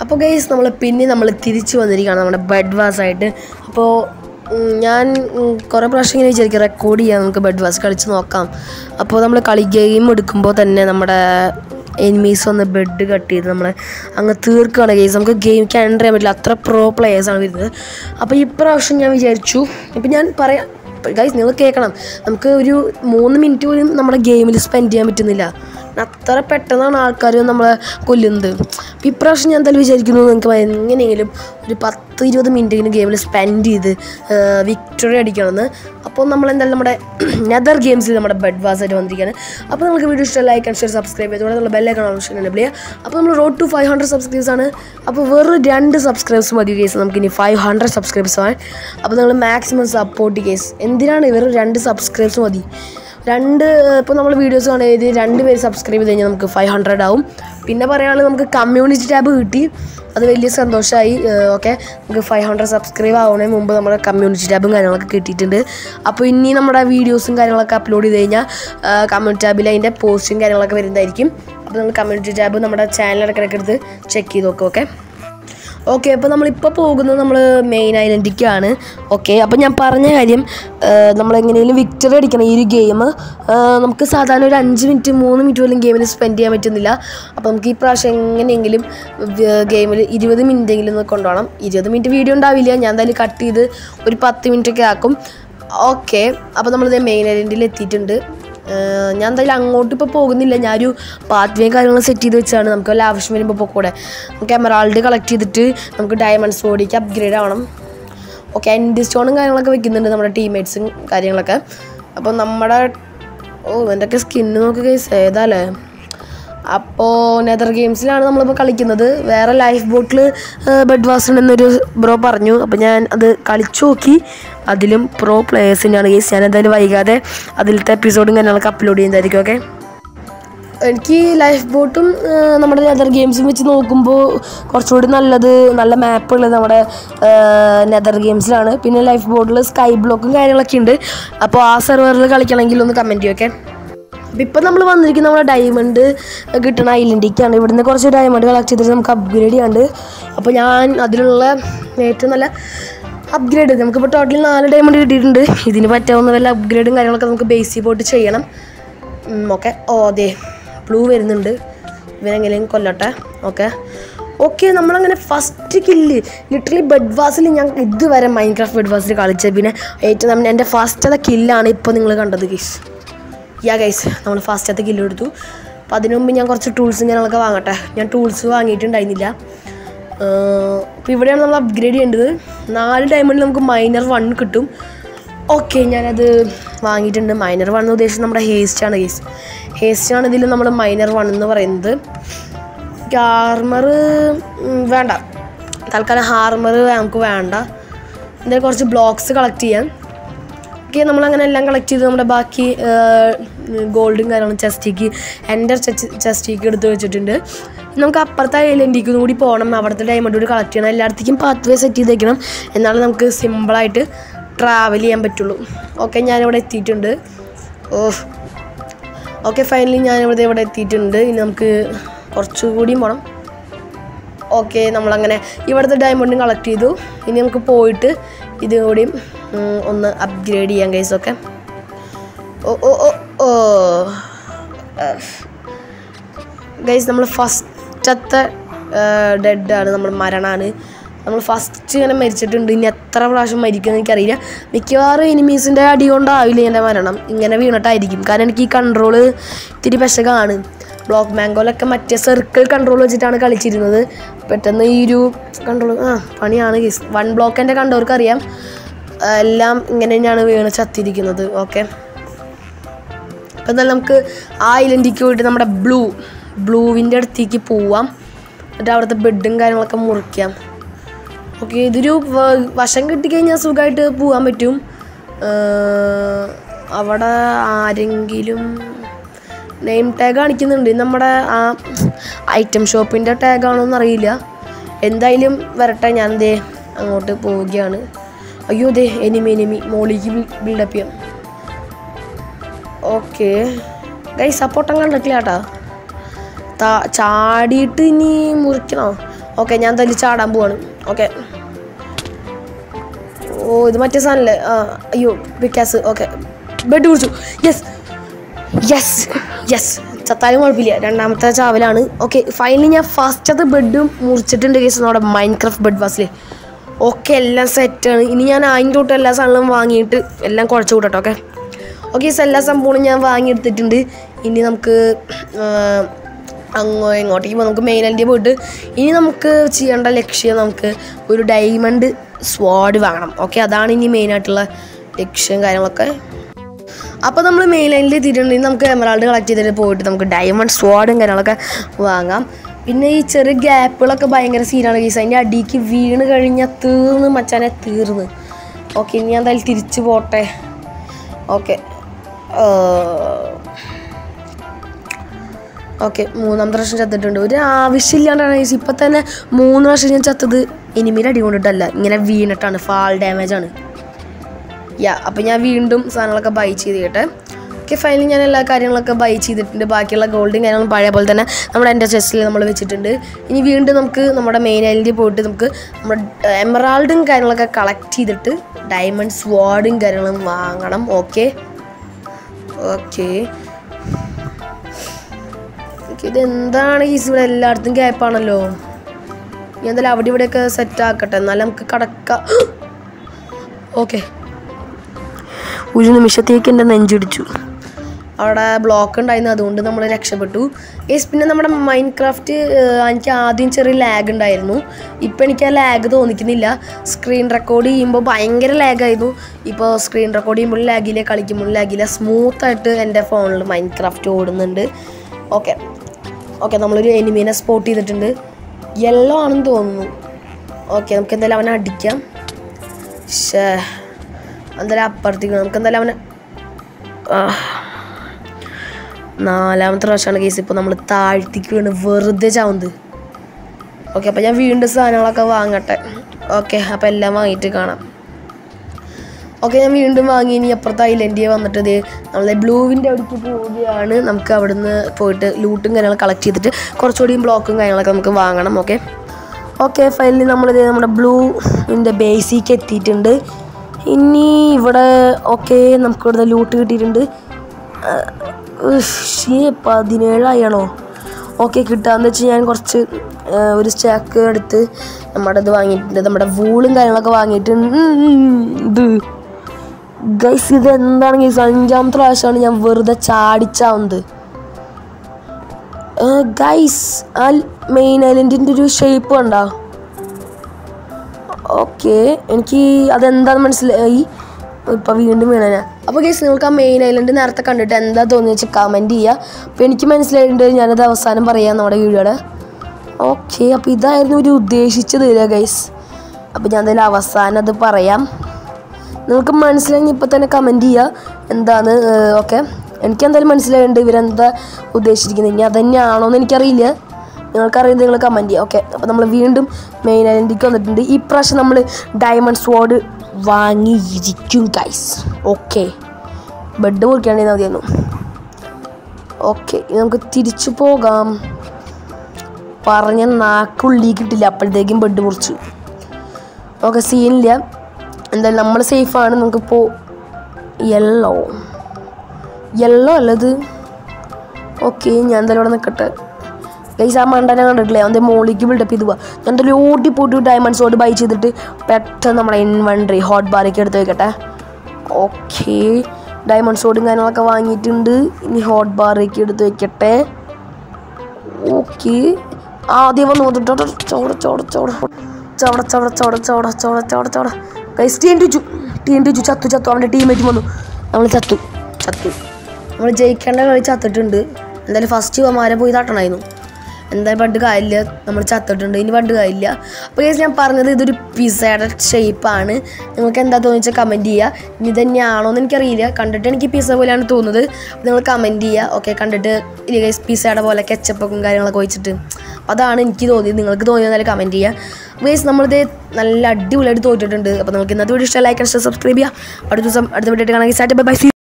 അപ്പോൾ ഗൈസ് നമ്മൾ പിന്നെ നമ്മൾ തിരിച്ചു വന്നിരിക്കുകയാണ് നമ്മുടെ ബെഡ് വാസ് ആയിട്ട് അപ്പോൾ ഉം, ഞാൻ ഉം, കുറേ പ്രാവശ്യം ഇങ്ങനെ വിചാരിക്കും റെക്കോർഡ് ചെയ്യാം നമുക്ക് ബെഡ് വാസ് കളിച്ച് നോക്കാം അപ്പോൾ നമ്മൾ കളി ഗെയിം എടുക്കുമ്പോൾ തന്നെ നമ്മുടെ എനിമീസ് വന്ന് ബെഡ് കട്ട് ചെയ്ത് നമ്മളെ അങ്ങ് തീർക്കുകയാണ് ഗെയിംസ് നമുക്ക് ഗെയിം എൻ്റർ ചെയ്യാൻ പറ്റില്ല അത്ര പ്രോ പ്ലേയേഴ്സാണ് വരുന്നത് അപ്പോൾ ഇപ്രാവശ്യം ഞാൻ വിചാരിച്ചു ഇപ്പം ഞാൻ പറയാം ഗൈസ് നിങ്ങൾ കേൾക്കണം നമുക്ക് ഒരു മൂന്ന് മിനിറ്റ് പോലും നമ്മുടെ ഗെയിമിൽ സ്പെൻഡ് ചെയ്യാൻ പറ്റുന്നില്ല അത്ര പെട്ടെന്നാണ് ആൾക്കാർ നമ്മളെ കൊല്ലുന്നത് അപ്പോൾ ഇപ്രാവശ്യം ഞാൻ എന്തായാലും വിചാരിക്കുന്നു നിങ്ങൾക്ക് എങ്ങനെയെങ്കിലും ഒരു പത്ത് ഇരുപത് മിനിറ്റെങ്കിലും ഗെയിമിൽ സ്പെൻഡ് ചെയ്ത് വിക്ടറി അടിക്കണമെന്ന് അപ്പോൾ നമ്മൾ എന്തായാലും നമ്മുടെ നെതർ ഗെയിംസിൽ നമ്മുടെ ബെഡ് വാസ് ആയിട്ട് വന്നിരിക്കുകയാണ് അപ്പോൾ നമുക്ക് വീഡിയോ ഇഷ്ടം ലൈക്ക് ആൻഡ് ഷെയർ സബ്സ്ക്രൈബ് ചെയ്തോടെ നമ്മൾ ബെല്ലൈക്കൺ ഓപ്ഷൻ എനേബിൾ ചെയ്യുക അപ്പോൾ നമ്മൾ road to five hundred subscribes ആണ് അപ്പോൾ വെറും രണ്ട് സബ്സ്ക്രൈബ്സ് മതി കേസ് നമുക്ക് ഇനി ഫൈവ് ഹൺഡ്രഡ് സബ്സ്ക്രൈബ്സ് ആണ് അപ്പോൾ നിങ്ങൾ മാക്സിമം സപ്പോർട്ട് കേസ് എന്തിനാണ് ഇവർ രണ്ട് സബ്സ്ക്രൈബ്സ് മതി രണ്ട് ഇപ്പോൾ നമ്മൾ വീഡിയോസ് കാണുന്നത് രണ്ട് പേര് സബ്സ്ക്രൈബ് ചെയ്ത് കഴിഞ്ഞാൽ നമുക്ക് ഫൈവ് ഹൺഡ്രഡ് ആവും പിന്നെ പറയുകയാണെങ്കിൽ നമുക്ക് കമ്മ്യൂണിറ്റി ടാബ് കിട്ടി അത് വലിയ സന്തോഷമായി ഓക്കെ നമുക്ക് ഫൈവ് ഹൺഡ്രഡ് സബ്സ്ക്രൈബ് ആവുന്നതിന് മുമ്പ് നമ്മുടെ കമ്മ്യൂണിറ്റി ടാബും കാര്യങ്ങളൊക്കെ കിട്ടിയിട്ടുണ്ട് അപ്പോൾ ഇനി നമ്മുടെ വീഡിയോസും കാര്യങ്ങളൊക്കെ അപ്ലോഡ് ചെയ്ത് കഴിഞ്ഞാൽ കമ്മ്യൂണിറ്റി ടാബിൽ അതിൻ്റെ പോസ്റ്റും കാര്യങ്ങളൊക്കെ വരുന്നതായിരിക്കും അപ്പോൾ നമ്മൾ കമ്മ്യൂണിറ്റി ടാബ് നമ്മുടെ ചാനൽ ഇടയ്ക്കിടയ്ക്ക് എടുത്ത് ചെക്ക് ചെയ്ത് നോക്കുക ഓക്കെ ഓക്കെ അപ്പോൾ നമ്മളിപ്പോൾ പോകുന്നത് നമ്മൾ മെയിൻ ഐലൻഡിലേക്കാണ് ഓക്കെ അപ്പോൾ ഞാൻ പറഞ്ഞ കാര്യം നമ്മൾ എങ്ങനെയും വിക്ടറി അടിക്കണം ഈ ഒരു ഗെയിം നമുക്ക് സാധാരണ ഒരു അഞ്ച് മിനിറ്റ് മൂന്ന് മിനിറ്റ് പോലും ഗെയിമിൽ സ്പെൻഡ് ചെയ്യാൻ പറ്റുന്നില്ല അപ്പോൾ നമുക്ക് ഈ പ്രാവശ്യം എങ്ങനെയെങ്കിലും ഗെയിമിൽ ഇരുപത് മിനിറ്റെങ്കിലും ഒന്ന് കൊണ്ടുപോകണം ഇരുപത് മിനിറ്റ് വീഡിയോ ഉണ്ടാവില്ല ഞാൻ എന്തായാലും കട്ട് ചെയ്ത് ഒരു പത്ത് മിനിറ്റൊക്കെ ആക്കും ഓക്കെ അപ്പോൾ നമ്മളിത് മെയിൻ ഐലൻഡിൽ എത്തിയിട്ടുണ്ട് ഏഹ് ഞാൻ എന്തായാലും അങ്ങോട്ട് ഇപ്പോൾ പോകുന്നില്ല ഞാനൊരു പാത്ത് വേ കാര്യങ്ങൾ സെറ്റ് ചെയ്ത് വെച്ചാണ് നമുക്ക് വല്ല ആവശ്യം വരുമ്പോൾ പോക്കൂടെ നമുക്ക് എമറാൾഡ് കളക്ട് ചെയ്തിട്ട് നമുക്ക് ഡയമണ്ട്സ് ബോഡിക്ക് അപ്ഗ്രേഡ് ആവണം ഓക്കെ എൻഡ് സ്റ്റോണും കാര്യങ്ങളൊക്കെ വെക്കുന്നുണ്ട് നമ്മുടെ ടീംമേറ്റ്സും കാര്യങ്ങളൊക്കെ അപ്പോൾ നമ്മുടെ ഓ എന്തൊക്കെ സ്കിന്ന് നോക്കി കേസ് ഏതാല്ലേ അപ്പോൾ നെതർ ഗെയിംസിലാണ് നമ്മളിപ്പോൾ കളിക്കുന്നത് വേറെ ലൈഫ് ബോട്ടിൽ ബെഡ് വാസ് ഉണ്ടെന്നൊരു ബ്രോ പറഞ്ഞു അപ്പോൾ ഞാൻ അത് കളിച്ചു നോക്കി അതിലും പ്രോ പ്ലേയേഴ്സിനാണ് കേസ് ഞാൻ എന്തായാലും വൈകാതെ അതിലത്തെ എപ്പിസോഡും കാര്യങ്ങളൊക്കെ അപ്ലോഡ് ചെയ്യുന്നതായിരിക്കും ഓക്കെ എനിക്ക് ലൈഫ് ബോട്ടും നമ്മുടെ നെതർ ഗെയിംസും വെച്ച് നോക്കുമ്പോൾ കുറച്ചുകൂടി നല്ലത് നല്ല മാപ്പ് ഉള്ളത് നമ്മുടെ നെതർ ഗെയിംസിലാണ് പിന്നെ ലൈഫ് ബോട്ടിൽ സ്കൈ ബ്ലോക്കും കാര്യങ്ങളൊക്കെ ഉണ്ട് അപ്പോൾ ആ സെർവറിൽ കളിക്കണമെങ്കിൽ ഒന്ന് കമൻറ്റ് ചെയ്യൊക്കെ അപ്പോൾ ഇപ്പം നമ്മൾ വന്നിരിക്കുന്ന നമ്മുടെ ഡയമണ്ട് കിട്ടുന്ന ഐലൻഡിലേക്കാണ് ഇവിടുന്ന് കുറച്ച് ഡയമണ്ട് കളക്ട് ചെയ്തിട്ട് നമുക്ക് അപ്ഗ്രേഡ് ചെയ്യാണ്ട് അപ്പോൾ ഞാൻ അതിലുള്ള ഏറ്റവും നല്ല അപ്ഗ്രേഡ് നമുക്കിപ്പോൾ ടോട്ടൽ നാല് ഡയമണ്ട് കിട്ടിയിട്ടുണ്ട് ഇതിന് പറ്റാവുന്ന വല്ല അപ്ഗ്രേഡും കാര്യങ്ങളൊക്കെ നമുക്ക് ബേസിൽ പോയിട്ട് ചെയ്യണം ഓക്കെ ഓ അതെ ബ്ലൂ വരുന്നുണ്ട് ഇവനെങ്ങനെയും കൊല്ലട്ടെ ഓക്കെ ഓക്കെ നമ്മളങ്ങനെ ഫസ്റ്റ് കില്ല് ലിറ്ററലി ബെഡ് വാസിൽ ഞാൻ ഇതുവരെ മൈൻഡ് ക്രാഫ്റ്റ് ബെഡ് വാസിൽ കളിച്ചത് പിന്നെ ഏറ്റവും നമ്മൾ എൻ്റെ ഫസ്റ്റത്തെ കില്ലാണ് ഇപ്പോൾ നിങ്ങൾ കണ്ടത് ഗൈസ് യാ ഗൈസ് നമ്മൾ ഫസ്റ്റത്തെ കില്ല് എടുത്തു അപ്പോൾ അതിനു മുമ്പ് ഞാൻ കുറച്ച് ടൂൾസും കാര്യങ്ങളൊക്കെ വാങ്ങട്ടെ ഞാൻ ടൂൾസ് വാങ്ങിയിട്ടുണ്ടായിരുന്നില്ല അപ്പോൾ ഇവിടെയാണ് നമ്മൾ അപ്ഗ്രേഡ് ചെയ്യേണ്ടത് നാല് ഡയമണ്ടിൽ നമുക്ക് മൈനർ വൺ കിട്ടും ഓക്കെ ഞാനത് വാങ്ങിയിട്ടുണ്ട് മൈനർ വൺ എന്ന് ഉദ്ദേശിച്ചത് നമ്മുടെ ഹേസ്റ്റ് ആണ് കേസ് ഹേസ്റ്റ് ആണ് ഇതിൽ നമ്മൾ മൈനർ വൺ എന്ന് പറയുന്നത് ആർമർ വേണ്ട തൽക്കാലം ഹാർമർ നമുക്ക് വേണ്ട എന്തായാലും കുറച്ച് ബ്ലോക്സ് കളക്ട് ചെയ്യാം ഓക്കെ നമ്മളങ്ങനെ എല്ലാം കളക്ട് ചെയ്ത് നമ്മുടെ ബാക്കി ഗോൾഡും കാര്യങ്ങളും ചെസ്റ്റിക്ക് എൻ്റെ ചെസ്റ്റിക്ക് എടുത്ത് വെച്ചിട്ടുണ്ട് നമുക്ക് അപ്പുറത്തെ ഐലൻഡിക്ക് കൂടി പോകണം അവിടുത്തെ ഡയമണ്ട് കൂടി കളക്ട് ചെയ്യണം എല്ലായിടത്തേക്കും പാത്ത് വേ സെറ്റ് ചെയ്ത് വെക്കണം എന്നാലേ നമുക്ക് സിമ്പിളായിട്ട് ട്രാവൽ ചെയ്യാൻ പറ്റുള്ളൂ ഓക്കെ ഞാനിവിടെ എത്തിയിട്ടുണ്ട് ഓ ഓക്കെ ഫൈനലി ഞാനിവിടെ ഇവിടെ എത്തിയിട്ടുണ്ട് ഇനി നമുക്ക് കുറച്ചുകൂടിയും പോകണം ഓക്കെ നമ്മളങ്ങനെ ഇവിടുത്തെ ഡയമണ്ടും കളക്ട് ചെയ്തു ഇനി നമുക്ക് പോയിട്ട് ഇതുകൂടിയും ഉം, ഒന്ന് അപ്ഗ്രേഡ് ചെയ്യാം ഗൈസ് ഓക്കെ ഓ ഓ ഓ ഓ ഗൈസ് നമ്മൾ ഫസ്റ്റത്തെ ഡെഡാണ് നമ്മൾ മരണമാണ് നമ്മൾ ഫസ്റ്റ് ഇങ്ങനെ മരിച്ചിട്ടുണ്ട് ഇനി എത്ര പ്രാവശ്യം മരിക്കുമെന്ന് എനിക്കറിയില്ല മിക്കവാറും എനിമീസിൻ്റെ അടി കൊണ്ടാവില്ല എൻ്റെ മരണം ഇങ്ങനെ വീണിട്ടായിരിക്കും കാരണം എനിക്ക് ഈ കൺട്രോള് ഇത്തിരി പെശകാണ് ബ്ലോക്ക് മാംഗോലൊക്കെ മറ്റേ സർക്കിൾ കൺട്രോൾ വെച്ചിട്ടാണ് കളിച്ചിരുന്നത് പെട്ടെന്ന് ഈ ഒരു കൺട്രോൾ ആ പണിയാണ് ഗീസ് വൺ ബ്ലോക്ക് എൻ്റെ കണ്ടവർക്ക് അറിയാം ആ, എല്ലാം ഇങ്ങനെ തന്നെയാണ് വീണ് ചത്തിരിക്കുന്നത് ഓക്കെ അപ്പം എന്തായാലും നമുക്ക് ആ ഐലൻഡിക്ക് പോയിട്ട് നമ്മുടെ ബ്ലൂ ബ്ലൂവിൻ്റെ അടുത്തേക്ക് പോവാം എന്നിട്ട് അവിടുത്തെ ബെഡും കാര്യങ്ങളൊക്കെ മുറിക്കാം ഓക്കെ ഇതൊരു വ- വശം കിട്ടിക്കഴിഞ്ഞാൽ സുഖമായിട്ട് പോകാൻ പറ്റും ഏർ, അവിടെ ആരെങ്കിലും നെയിം ടാഗ് കാണിക്കുന്നുണ്ട് ഇത് നമ്മുടെ ആ ഐറ്റം ഷോപ്പിൻ്റെ ടാഗാണോ എന്നറിയില്ല എന്തായാലും വരട്ടെ ഞാൻ ദേ അങ്ങോട്ട് പോവുകയാണ് അയ്യോ ദേ എനിമി എനിമി മോളിക്ക് ബിൽഡപ്പ് ചെയ്യാം ഓക്കെ ഗൈ സപ്പോർട്ടം കണ്ടിട്ടില്ല കേട്ടാ താ ചാടിയിട്ട് ഇനി മുറിക്കണോ ഓക്കെ ഞാൻ തല്ലി ചാടാൻ പോവാണ് ഓക്കെ ഓ ഇത് മറ്റേ സാധനല്ലേ ആ അയ്യോ വിക്കാസ് ഓക്കെ ബെഡ് കുടിച്ചു യെസ് യെസ് യെസ് ചത്താലും കുഴപ്പമില്ല രണ്ടാമത്തെ ചാവലാണ് ഓക്കെ ഫൈനലി ഞാൻ ഫസ്റ്റത്തെ ബെഡും മുറിച്ചിട്ടുണ്ട് കേസ് നമ്മുടെ മൈൻഡ് ക്രാഫ്റ്റ് ബെഡ് വാസിൽ ഓക്കെ എല്ലാം സെറ്റാണ് ഇനി ഞാൻ അതിൻ്റെ തൊട്ട് എല്ലാ സാധനങ്ങളും വാങ്ങിയിട്ട് എല്ലാം കുഴച്ച് കൂട്ടട്ടോ ഓക്കെ ഓക്കെ എല്ലാ സംഭവവും ഞാൻ വാങ്ങിയെടുത്തിട്ടുണ്ട് ഇനി നമുക്ക് ആ, അങ്ങോ എങ്ങോട്ടേക്ക് പോകാം നമുക്ക് മെയിൻ ആയിട്ട് പോയിട്ട് ഇനി നമുക്ക് ചെയ്യേണ്ട ലക്ഷ്യം നമുക്ക് ഒരു ഡയമണ്ട് സ്വാഡ് വാങ്ങണം ഓക്കെ അതാണ് ഇനി മെയിനായിട്ടുള്ള ലക്ഷ്യം കാര്യങ്ങളൊക്കെ അപ്പോൾ നമ്മൾ മെയിൻ ലൈനിൽ എത്തിയിട്ടുണ്ടെങ്കിൽ നമുക്ക് എമറാൾഡ് കളക്ട് ചെയ്തിട്ട് പോയിട്ട് നമുക്ക് ഡയമണ്ട് സ്വാഡും കാര്യങ്ങളൊക്കെ വാങ്ങാം പിന്നെ ഈ ചെറിയ ഗ്യാപ്പുകളൊക്കെ ഭയങ്കര സീനാണ് കേസ് അതിൻ്റെ അടിക്ക് വീണ് കഴിഞ്ഞാൽ തീർന്ന് മച്ചാനെ തീർന്ന് ഓക്കെ ഇനി ഞാൻ എന്തായാലും തിരിച്ചു പോട്ടെ ഓക്കെ ഓക്കെ മൂന്നാമത്തെ പ്രാവശ്യം ചത്തിട്ടുണ്ട് ഒരു ആവശ്യമില്ലാണ്ടാണ് ഗൈസ് ഇപ്പം തന്നെ മൂന്ന് പ്രാവശ്യം ഞാൻ ചത്തത് എനിമിയുടെ അടി കൊണ്ടിട്ടല്ല ഇങ്ങനെ വീണിട്ടാണ് ഫാൾ ഡാമേജ് ആണ് യാ അപ്പം ഞാൻ വീണ്ടും സാധനങ്ങളൊക്കെ ബൈ ചെയ്തിട്ടെ ഓക്കെ ഫൈനലി ഞാൻ എല്ലാ കാര്യങ്ങളൊക്കെ ബൈ ചെയ്തിട്ടുണ്ട് ബാക്കിയുള്ള ഗോൾഡും കാര്യങ്ങളും പഴയ പോലെ തന്നെ നമ്മുടെ എൻ്റെ ചെസ്റ്റിൽ നമ്മൾ വെച്ചിട്ടുണ്ട് ഇനി വീണ്ടും നമുക്ക് നമ്മുടെ മെയിൻ ഐലൻഡിൽ പോയിട്ട് നമുക്ക് നമ്മുടെ എമറാൾഡും കാര്യങ്ങളൊക്കെ കളക്ട് ചെയ്തിട്ട് ഡയമണ്ട് സ്വാഡും കാര്യങ്ങളും വാങ്ങണം ഓക്കെ ഓക്കെ ഇതെന്താണ് ഈസ് ഇവിടെ എല്ലായിടത്തും ഗ്യാപ്പാണല്ലോ ഞാൻ എന്തായാലും അവിടെ ഇവിടെയൊക്കെ സെറ്റ് ആക്കട്ടെ എന്നാലും നമുക്ക് കടക്കാം ഓക്കെ ഒരു നിമിഷത്തേക്ക് എൻ്റെ നെഞ്ചിടിച്ചു അവിടെ ബ്ലോക്ക് ഉണ്ടായിരുന്നു അതുകൊണ്ട് നമ്മൾ രക്ഷപ്പെട്ടു ഏസ് പിന്നെ നമ്മുടെ മൈൻഡ് ക്രാഫ്റ്റ് എനിക്ക് ആദ്യം ചെറിയ ലാഗ് ഉണ്ടായിരുന്നു ഇപ്പം എനിക്ക് ആ ലാഗ് തോന്നിക്കുന്നില്ല സ്ക്രീൻ റെക്കോർഡ് ചെയ്യുമ്പോൾ ഭയങ്കര ലാഗായിരുന്നു ഇപ്പോൾ സ്ക്രീൻ റെക്കോർഡ് ചെയ്യുമ്പോൾ ലാഗില്ല കളിക്കുമ്പോൾ ലാഗില്ല സ്മൂത്തായിട്ട് എൻ്റെ ഫോണിൽ മൈൻഡ് ക്രാഫ്റ്റ് ഓടുന്നുണ്ട് ഓക്കെ ഓക്കെ നമ്മളൊരു എനിമീനെ സ്പോട്ട് ചെയ്തിട്ടുണ്ട് യെല്ലോ ആണെന്ന് തോന്നുന്നു ഓക്കെ നമുക്ക് എന്തായാലും അവനെ അടിക്കാം ഷേ എന്തായാലും അപ്പുറത്തേക്ക് നമുക്ക് എന്തായാലും അവനെ ആ. നാലാമത്തെ പ്രാവശ്യമാണ് കേസ് ഇപ്പോൾ നമ്മൾ താഴ്ത്തിക്ക് വീണ് വെറുതെ ചാവുന്നത് ഓക്കെ അപ്പോൾ ഞാൻ വീണ്ടും സാധനങ്ങളൊക്കെ വാങ്ങട്ടെ ഓക്കെ അപ്പോൾ എല്ലാം വാങ്ങിയിട്ട് കാണാം ഓക്കെ ഞാൻ വീണ്ടും വാങ്ങി ഇനി അപ്പുറത്ത് ഐലൻഡിയെ വന്നിട്ട് ഇത് നമ്മളെ ബ്ലൂവിൻ്റെ അവിടേക്ക് പോവുകയാണ് നമുക്ക് അവിടുന്ന് പോയിട്ട് ലൂട്ടും കാര്യങ്ങളും കളക്ട് ചെയ്തിട്ട് കുറച്ചുകൂടി ബ്ലോക്കും കാര്യങ്ങളൊക്കെ നമുക്ക് വാങ്ങണം ഓക്കെ ഓക്കെ ഫൈനലി നമ്മളിത് നമ്മുടെ ബ്ലൂവിൻ്റെ ബേസിക്ക് എത്തിയിട്ടുണ്ട് ഇനി ഇവിടെ ഓക്കെ നമുക്ക് ഇവിടെ ലൂട്ട് കിട്ടിയിട്ടുണ്ട് ഷേ പതിനേഴായാണോ ഓക്കെ കിട്ടാന്ന് വെച്ച് ഞാൻ കുറച്ച് ആ, ഒരു സ്റ്റാക്ക് എടുത്ത് നമ്മുടെ ഇത് വാങ്ങിയിട്ടുണ്ട് നമ്മുടെ വൂളും കാര്യങ്ങളൊക്കെ വാങ്ങിയിട്ടുണ്ട് ഇത് ഗൈസ് ഇത് എന്താണ് ഗൈസ് അഞ്ചാമത്തെ പ്രാവശ്യമാണ് ഞാൻ വെറുതെ ചാടിച്ചാവുന്നത് ഗൈസ് ആ മെയിൻ ഐലൻഡിൻ്റെ ഒരു ഷേപ്പ് കണ്ടോ ഓക്കെ എനിക്ക് അതെന്താന്ന് മനസ്സിലായി ഇപ്പം വീണ്ടും വീണ ഞാൻ അപ്പോൾ ഗൈസ് നിങ്ങൾക്ക് ആ മെയിൻ ഐലൻഡ് നേരത്തെ കണ്ടിട്ട് എന്താ തോന്നിയെന്ന് വെച്ചാൽ കമൻറ്റ് ചെയ്യുക അപ്പോൾ എനിക്ക് മനസ്സിലായിട്ടുണ്ട് ഞാനത് അവസാനം പറയാം നമ്മുടെ വീഡിയോയുടെ ഓക്കെ അപ്പോൾ ഇതായിരുന്നു ഒരു ഉദ്ദേശിച്ചത് ഇല്ല ഗൈസ് അപ്പോൾ ഞാൻ എന്തായാലും അവസാനം അത് പറയാം നിങ്ങൾക്ക് മനസ്സിലായെങ്കിൽ ഇപ്പോൾ തന്നെ കമൻറ്റ് ചെയ്യുക എന്താണ് ഓക്കെ എനിക്ക് എന്തായാലും മനസ്സിലായിട്ടുണ്ട് ഇവരെന്താ ഉദ്ദേശിച്ചിരിക്കുന്നത് ഇനി അതന്നെയാണോ എന്ന് എനിക്കറിയില്ല നിങ്ങൾക്കറിയുന്നത് നിങ്ങൾ കമൻറ്റ് ചെയ്യുക ഓക്കെ അപ്പോൾ നമ്മൾ വീണ്ടും മെയിൻ ഐലൻഡിക്ക് വന്നിട്ടുണ്ട് ഈ പ്രാവശ്യം നമ്മൾ ഡയമണ്ട് സ്വാഡ് വാങ്ങിയിരിക്കും ഗൈസ് ഓക്കെ ബെഡ് മുറിക്കാണെങ്കിൽ മതിയായിരുന്നു ഓക്കെ ഇനി നമുക്ക് തിരിച്ചു പോകാം പറഞ്ഞ നാക്കുള്ളി കിട്ടില്ല അപ്പോഴത്തേക്കും ബെഡ് മുറിച്ചു ഓക്കെ സീനില്ല എന്തായാലും നമ്മൾ സേഫാണ് നമുക്കിപ്പോൾ യെല്ലോ യെല്ലോ അല്ലത് ഓക്കെ ഞാൻ എന്തായാലും ഇവിടെ നിൽക്കട്ടെ ഗൈസ് ആ മണ്ടനെ കണ്ടിട്ടില്ലേ അവൻ്റെ മോളിക്ക് ബിൽഡപ്പ് ചെയ്ത് പോവാ ഞാൻ എന്തായാലും ഓടി പോയിട്ട് ഡയമണ്ട്സ് ഓട് ബൈ ചെയ്തിട്ട് പെട്ടെന്ന് നമ്മുടെ ഇൻവെൻട്രി ഹോട്ട് ബാറേക്ക് എടുത്ത് വെക്കട്ടെ ഓക്കെ ഡയമണ്ട് സോഡും കാര്യങ്ങളൊക്കെ വാങ്ങിയിട്ടുണ്ട് ഇനി ഹോട്ട് ബാറേക്ക് എടുത്ത് വെക്കട്ടെ ഓക്കെ ആദ്യം വന്ന് വന്നിട്ട് ചോട ചോട ചോട ചവട ചവട ചവട ചവട ചവട ചവട ചവട ഗൈസ് ടീം ടിച്ചു ടീം ടിച്ചു ചത്തു ചത്തു അവൻ്റെ ടീമേറ്റ് വന്നു നമ്മൾ ചത്തു ചത്തു നമ്മൾ ജയിക്കേണ്ട കളി ചത്തിട്ടുണ്ട് എന്തായാലും ഫസ്റ്റ് അവന്മാരെ പോയി തട്ടണമായിരുന്നു എന്തായാലും പണ്ട് കാര്യമില്ല നമ്മൾ ചത്തിട്ടുണ്ട് ഇനി പണ്ട് കാര്യമില്ല അപ്പോൾ കേസ് ഞാൻ പറഞ്ഞത് ഇതൊരു പിസയുടെ ഷേപ്പാണ് നിങ്ങൾക്ക് എന്താ തോന്നിച്ചാൽ കമൻറ്റ് ചെയ്യുക ഇനി ഇതന്നെയാണോ എന്ന് എനിക്കറിയില്ല കണ്ടിട്ട് എനിക്ക് പിസ പോലെയാണ് തോന്നുന്നത് അപ്പോൾ നിങ്ങൾ കമൻറ്റ് ചെയ്യുക ഓക്കെ കണ്ടിട്ട് ഗൈസ് പിസയുടെ പോലെ കെച്ചപ്പൊക്കും കാര്യങ്ങളൊക്കെ വെച്ചിട്ട് അപ്പോൾ അതാണ് എനിക്ക് തോന്നിയത് നിങ്ങൾക്ക് തോന്നിയതെന്നാലും കമൻറ്റ് ചെയ്യുക ഗൈസ് നമ്മളിത് നല്ല അടിപൊളിയായിട്ട് തോറ്റിട്ടുണ്ട് അപ്പോൾ നിങ്ങൾക്ക് ഇന്നത്തെ വീഡിയോ ഇഷ്ടം ലൈക്ക് സബ്സ്ക്രൈബ് ചെയ്യുക അടുത്ത ദിവസം അടുത്ത വീഡിയോ കാണാൻ സാറ്റ് ബൈ സി